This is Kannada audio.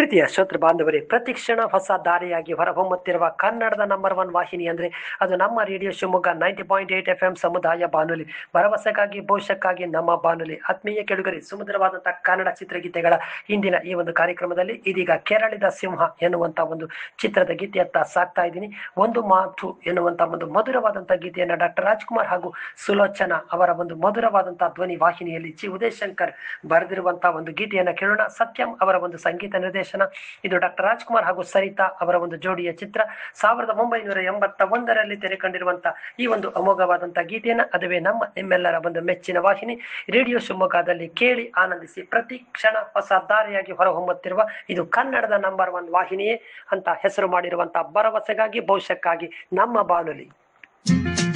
ಪ್ರೀತಿಯ ಶ್ರೋತೃ ಬಾಂಧವರೇ ಪ್ರತಿಕ್ಷಣ ಹೊಸ ದಾರಿಯಾಗಿ ಹೊರಹೊಮ್ಮುತ್ತಿರುವ ಕನ್ನಡದ ನಂಬರ್ ಒನ್ ವಾಹಿನಿ ಅಂದ್ರೆ ಅದು ನಮ್ಮ radio Shivamogga ninety point eight F M ಸಮುದಾಯ ಬಾನುಲಿ ಭರವಸೆಗಾಗಿ ಭವಿಷ್ಯಕ್ಕಾಗಿ ನಮ್ಮ ಬಾನುಲಿ ಆತ್ಮೀಯ ಕೆಡುಗರೆ ಸುಮಧುರವಾದಂತಹ ಕನ್ನಡ ಚಿತ್ರಗೀತೆಗಳ ಇಂದಿನ ಈ ಒಂದು ಕಾರ್ಯಕ್ರಮದಲ್ಲಿ ಇದೀಗ ಕೆರಳಿದ ಸಿಂಹ ಎನ್ನುವಂತ ಒಂದು ಚಿತ್ರದ ಗೀತೆಯತ್ತ ಸಾಕ್ತಾ ಇದ್ದೀನಿ ಒಂದು ಮಾತು ಎನ್ನುವಂತ ಒಂದು ಮಧುರವಾದಂತಹ ಗೀತೆಯನ್ನ ಡಾಕ್ಟರ್ ರಾಜ್ಕುಮಾರ್ ಹಾಗೂ ಸುಲೋಚನಾ ಅವರ ಒಂದು ಮಧುರವಾದಂತಹ ಧ್ವನಿ ವಾಹಿನಿಯಲ್ಲಿ ಜಿ ಉದಯಶಂಕರ್ ಬರೆದಿರುವಂತಹ ಒಂದು ಗೀತೆಯನ್ನ ಕೇಳೋಣ ಸತ್ಯಂ ಅವರ ಒಂದು ಸಂಗೀತ ನಿರ್ದೇಶನ ಇದು ಡಾಕ್ಟರ್ ರಾಜ್ಕುಮಾರ್ ಹಾಗೂ ಸರಿತಾ ಅವರ ಒಂದು ಜೋಡಿಯ ಚಿತ್ರ ಸಾವಿರದ ಒಂಬೈನೂರ ಎಂಬತ್ತ ಒಂದರಲ್ಲಿ ತೆರೆ ಕಂಡಿರುವಂತಹ ಈ ಒಂದು ಅಮೋಘವಾದಂತಹ ಗೀತೆಯನ್ನ ಅದುವೇ ನಮ್ಮ ನಿಮ್ಮೆಲ್ಲರ ಒಂದು ಮೆಚ್ಚಿನ ವಾಹಿನಿ ರೇಡಿಯೋ ಶಿವಮೊಗ್ಗದಲ್ಲಿ ಕೇಳಿ ಆನಂದಿಸಿ ಪ್ರತಿ ಕ್ಷಣ ಹೊಸ ದಾರಿಯಾಗಿ ಹೊರಹೊಮ್ಮುತ್ತಿರುವ ಇದು ಕನ್ನಡದ ನಂಬರ್ ಒನ್ ವಾಹಿನಿಯೇ ಅಂತ ಹೆಸರು ಮಾಡಿರುವಂತಹ ಭರವಸೆಗಾಗಿ ಭವಿಷ್ಯಕ್ಕಾಗಿ ನಮ್ಮ ಬಾನುಲಿ